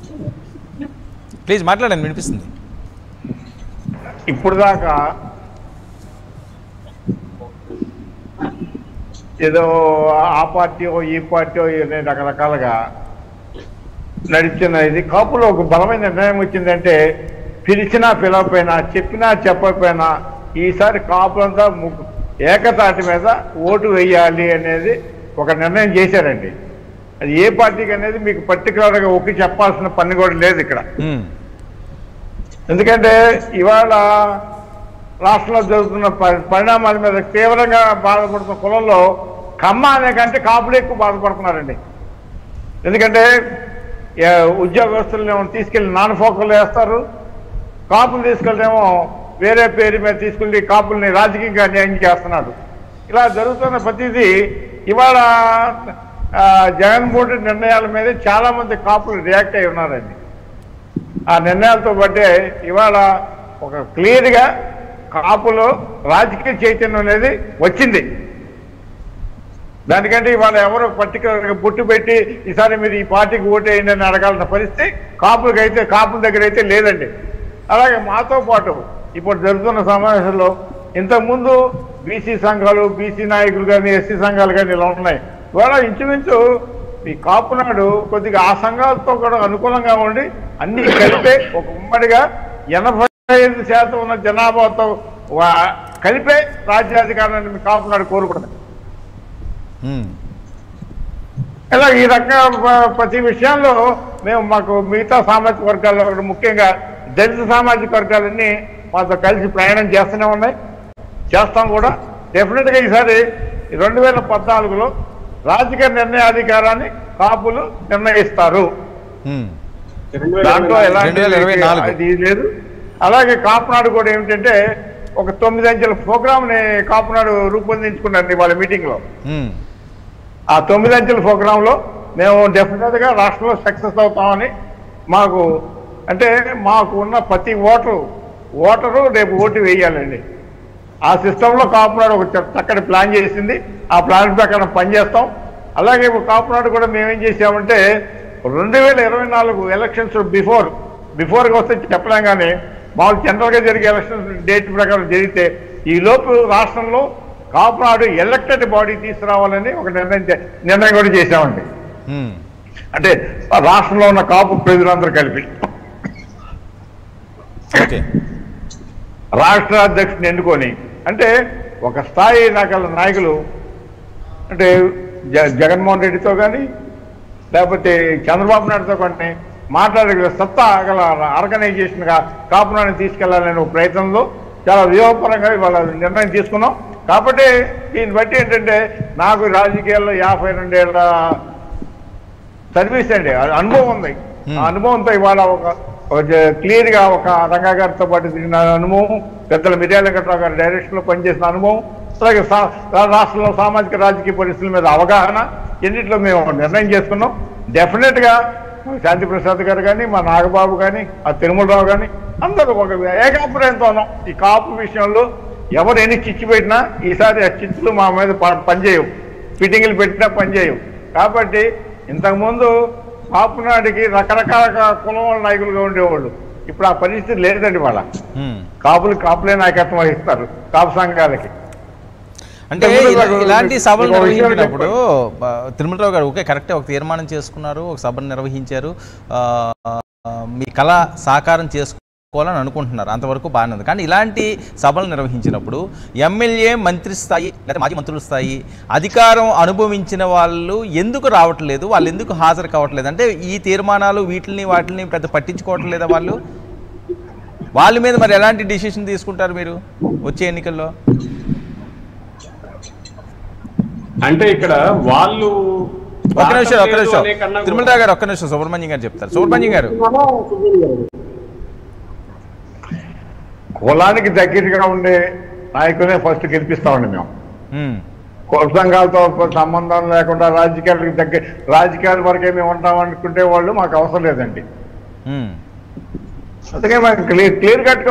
Please మాట్లాడండి వినిపిస్తుంది ఇప్పుడు దాకా ఏదో ఆ పార్టీ ఈ పార్టీ అనే రకరకాలుగా నడిచిన ఇది కాపులో ఒక బలమైన నిర్ణయం వచ్చిందంటే పిలిచినా పిలవకపోయినా చెప్పినా చెప్పకపోయినా ఈసారి కాపులంతా ము- ఏకతాటి మీద ఓటు వేయాలి అనేది ఒక నిర్ణయం చేశారండి అది ఏ పార్టీకి అనేది మీకు పర్టికులర్గా ఒక్కి చెప్పాల్సిన పని కూడా లేదు ఇక్కడ మ్మ్. ఎందుకంటే ఇవాళ రాష్ట్రంలో జరుగుతున్న ప- పరిణామాల మీద తీవ్రంగా బాధపడుతున్న కులంలో కమ్మ అనే కంటే కాపులు ఎక్కువ బాధపడుతున్నారండి ఎందుకంటే ఏ, ఉద్యోగస్తులను తీసుకెళ్లి నాన్ ఫోకల్ వేస్తారు కాపులు తీసుకెళ్తేమో వేరే పేరు మీద తీసుకెళ్లి కాపుల్ని రాజకీయంగా అన్యాయం చేస్తున్నాడు ఇలా జరుగుతున్న ప్రతిదీ ఇవాళ ఆ, జగన్మోహన్ రెడ్డి నిర్ణయాల మీద చాలా మంది కాపులు రియాక్ట్ అయి ఉన్నారండి ఆ నిర్ణయాలతో బట్టే ఇవాళ ఒక క్లియర్గా కాపులో రాజకీయ చైతన్యం అనేది వచ్చింది దానికంటే ఇవాళ ఎవరు పర్టికులర్గా బుట్టు పెట్టి ఈసారి మీరు ఈ పార్టీకి ఓటేయండి అని అడగాల్సిన పరిస్థితి కాపులకి అయితే కాపుల దగ్గర అయితే లేదండి అలాగే మాతో పాటు ఇప్పుడు జరుగుతున్న సమావేశంలో ఇంతకుముందు బీసీ సంఘాలు బీసీ నాయకులు కానీ ఎస్సీ సంఘాలు కానీ ఇలా ఉన్నాయి ఇవాళ ఇంచుమించు ఈ కాపు నాడు కొద్దిగా ఆ సంఘాలతో కూడా అనుకూలంగా ఉండి అన్ని కలిపే ఒక ఉమ్మడిగా ఎనభై ఐదు శాతం ఉన్న జనాభాతో వా- కలిపే రాజ్యాధికారాన్ని మీ కాపు నాడు కోరుకుంటుంది మ్మ్. ఇలా ఈ రకంగా ప- ప్రతి విషయంలో మేము మాకు మిగతా సామాజిక వర్గాల్లో కూడా ముఖ్యంగా దళిత సామాజిక వర్గాలన్నీ మాతో కలిసి ప్రయాణం చేస్తూనే ఉన్నాయి చేస్తాం కూడా డెఫినెట్గా ఈసారి రెండు వేల పద్నాలుగులో రాజకీయ నిర్ణయాధికారాన్ని కాపులు నిర్ణయిస్తారు మ్మ్. దాంట్లో ఎలాంటి 2024. ఇది లేదు అలాగే కాపునాడు కూడా ఏమిటంటే ఒక తొమ్మిది అంచెల ప్రోగ్రామ్ని కాపునాడు రూపొందించుకున్నారు వాళ్ళ మీటింగ్లో మ్మ్. ఆ తొమ్మిది అంచెల ప్రోగ్రాంలో మేము డెఫినెట్గా రాష్ట్రంలో సక్సెస్ అవుతామని మాకు అంటే మాకు ఉన్న ప్రతి ఓటరు ఓటరు రేపు ఓటు వేయాలండి ఆ సిస్టంలో కాపునాడు ఒక చ- చక్కటి ప్లాన్ చేసింది ఆ ప్లాన్ ప్రకారం పనిచేస్తాం అలాగే ఇప్పుడు కాపునాడు కూడా మేమేం చేసామంటే రెండు వేల ఇరవై నాలుగు ఎలక్షన్స్ బిఫోర్ బిఫోర్గా వస్తే చెప్పలేం కానీ మామూలు జనరల్గా జరిగే ఎలక్షన్స్ డేట్ ప్రకారం జరిగితే ఈ లోపు రాష్ట్రంలో కాపునాడు ఎలక్టెడ్ బాడీ తీసుకురావాలని ఒక నిర్ణయం చే- నిర్ణయం కూడా చేశామండి మ్మ్. అంటే రాష్ట్రంలో ఉన్న కాపు ప్రజలందరూ కలిపి ఓకే రాష్ట్ర అధ్యక్షుడిని ఎన్నుకొని అంటే ఒక స్థాయి రకాల నాయకులు అంటే జ- జగన్మోహన్ రెడ్డితో కానీ లేకపోతే చంద్రబాబు నాయుడుతో కానీ మాట్లాడగల సత్తా గల ఆర్గనైజేషన్గా కాపునాన్ని తీసుకెళ్లాలనే ఒక ప్రయత్నంలో చాలా వ్యూహపరంగా ఇవాళ నిర్ణయం తీసుకున్నాం కాబట్టి దీన్ని బట్టి ఏంటంటే నాకు రాజకీయాల్లో యాభై రెండేళ్ల సర్వీస్ అండి ఆ అనుభవం ఉంది ఆ అనుభవంతో ఇవాళ ఒక క్లియర్ గా ఒక రంగా గారితో పాటు తిరిగిన అనుభవం పెద్దల మిర్యాల వెంకట్రావు గారి డైరెక్షన్ లో పనిచేసిన అనుభవం అలాగే సా- రాష్ట్రంలో సామాజిక రాజకీయ పరిస్థితుల మీద అవగాహన ఎన్నిట్లో మేము నిర్ణయం చేసుకున్నాం డెఫినెట్ గా శాంతి ప్రసాద్ గారు కానీ మా నాగబాబు కానీ ఆ తిరుమలరావు కానీ అందరూ ఒక ఏకాభిప్రాయంతో ఉన్నాం ఈ కాపు విషయంలో ఎవరు ఎన్ని చిచ్చు పెట్టినా ఈసారి ఆ చిచ్చులు మా మీద ప- పనిచేయవు ఫిట్టింగ్లు పెట్టినా పనిచేయవు కాబట్టి ఇంతకుముందు కాపునాడికి రకరకాల కులం వాళ్ళ నాయకులుగా ఉండేవాళ్ళు ఇప్పుడు ఆ పరిస్థితి లేదండి వాళ్ళ మ్మ్. కాపులు కాపులే నాయకత్వం వహిస్తారు కాపు సంఘాలకి అంటే ఇంతకుముందు ఇలా- నాకు ఇలాంటి సభలు ఇంకో విషయం నిర్వహించినప్పుడు ఆ, తిరుమలరావు గారు ఓకే కరెక్టే ఒక తీర్మానం చేసుకున్నారు ఒక సభను నిర్వహించారు ఆ, ఆ, మీ కళ సాకారం చేసుకోవాలని అనుకుంటున్నారు అంతవరకు బాగానే ఉంది కానీ ఇలాంటి సభలు నిర్వహించినప్పుడు ఎమ్మెల్యే మంత్రి స్థాయి లేదా మాజీ మంత్రుల స్థాయి అధికారం అనుభవించిన వాళ్ళు ఎందుకు రావట్లేదు వాళ్ళు ఎందుకు హాజరు కావట్లేదు అంటే ఈ తీర్మానాలు వీటిని వాటిని పెద్ద పట్టించుకోవట్లేదా వాళ్ళు వాళ్ళ మీద మరి ఎలాంటి డిసిషన్ తీసుకుంటారు మీరు వచ్చే ఎన్నికల్లో అంటే ఇక్కడ వాళ్ళు ఒక్క నిమిషం ఒక్క రావట్లేదు నిమిషం అనే కన్నా కూడా- తిరుమలరావు గారు ఒక్క నిమిషం సుబ్రహ్మణ్యం గారు చెప్తారు సుబ్రహ్మణ్యం గారు కులానికి దగ్గరగా ఉండే నాయకులనే ఫస్ట్ గెలిపిస్తామండి మేము ఉమ్, కుల సంఘాలతో సంబంధం లేకుండా రాజకీయాలకు దగ్గర రాజకీయాల వరకే మేము ఉంటాం అనుకుంటే వాళ్ళు మాకు అవసరం లేదండి ఉమ్. అందుకే మాకు క్లియర్ క్లియర్ కట్